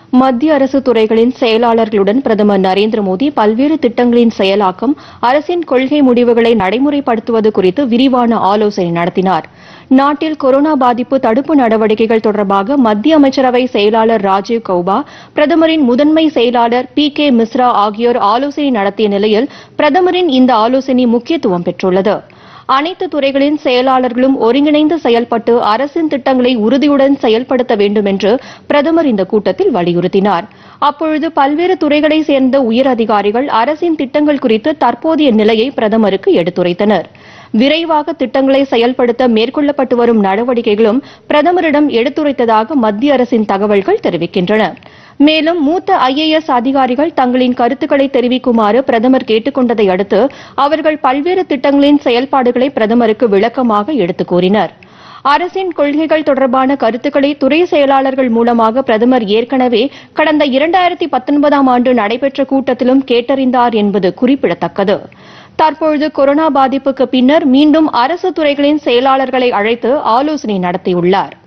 மத்திய அரசு துறைகளின் செயலாளர்களுடன் பிரதமர் நரேந்திர மோடி பல்வேறு திட்டங்களின் செயலாக்கம் அரசின் கொள்கை முடிவுகளை நடைமுறைப்படுத்துவது குறித்து விரிவான ஆலோசனை நடத்தினார் நாட்டில் கொரோனா பாதிப்பு தடுப்பு நடவடிக்கைகள் தொடர்பாக மத்திய அமைச்சரவை செயலாளர் ராஜீவ் கௌபா பிரதமரின் முதன்மை செயலாளர் பி கே மிஸ்ரா ஆகியோர் ஆலோசனை நடத்திய நிலையில் பிரதமரின் இந்த ஆலோசனை முக்கியத்துவம் பெற்றுள்ளது அனைத்து துறைகளின் செயலாளர்களும் ஒருங்கிணைந்து செயல்பட்டு அரசின் திட்டங்களை உறுதியுடன் செயல்படுத்த வேண்டும் என்று பிரதமர் இந்த கூட்டத்தில் வலியுறுத்தினார் அப்பொழுது பல்வேறு துறைகளைச் சேர்ந்த உயர் அதிகாரிகள் அரசின் திட்டங்கள் குறித்து தற்போதைய நிலையை பிரதமருக்கு எடுத்துரைத்தனர் விரைவாக திட்டங்களை செயல்படுத்த மேற்கொள்ளப்பட்டு வரும் நடவடிக்கைகளும் பிரதமரிடம் எடுத்துரைத்ததாக மத்திய அரசின் தகவல்கள் தெரிவிக்கின்றன மேலும் மூத்த ஐஏஎஸ் அதிகாரிகள் தங்களின் கருத்துக்களை தெரிவிக்குமாறு பிரதமர் கேட்டுக் கொண்டதை அடுத்து அவர்கள் பல்வேறு திட்டங்களின் செயல்பாடுகளை பிரதமருக்கு விளக்கமாக எடுத்துக் கூறினர் அரசின் கொள்கைகள் தொடர்பான கருத்துக்களை துறை செயலாளர்கள் மூலமாக பிரதமர் ஏற்கனவே கடந்த இரண்டாயிரத்தி பத்தொன்பதாம் ஆண்டு நடைபெற்ற கூட்டத்திலும் கேட்டறிந்தார் என்பது குறிப்பிடத்தக்கது தற்பொழுது கொரோனா பாதிப்புக்கு பின்னர் மீண்டும் அரசு துறைகளின் செயலாளர்களை அழைத்து ஆலோசனை நடத்தியுள்ளார்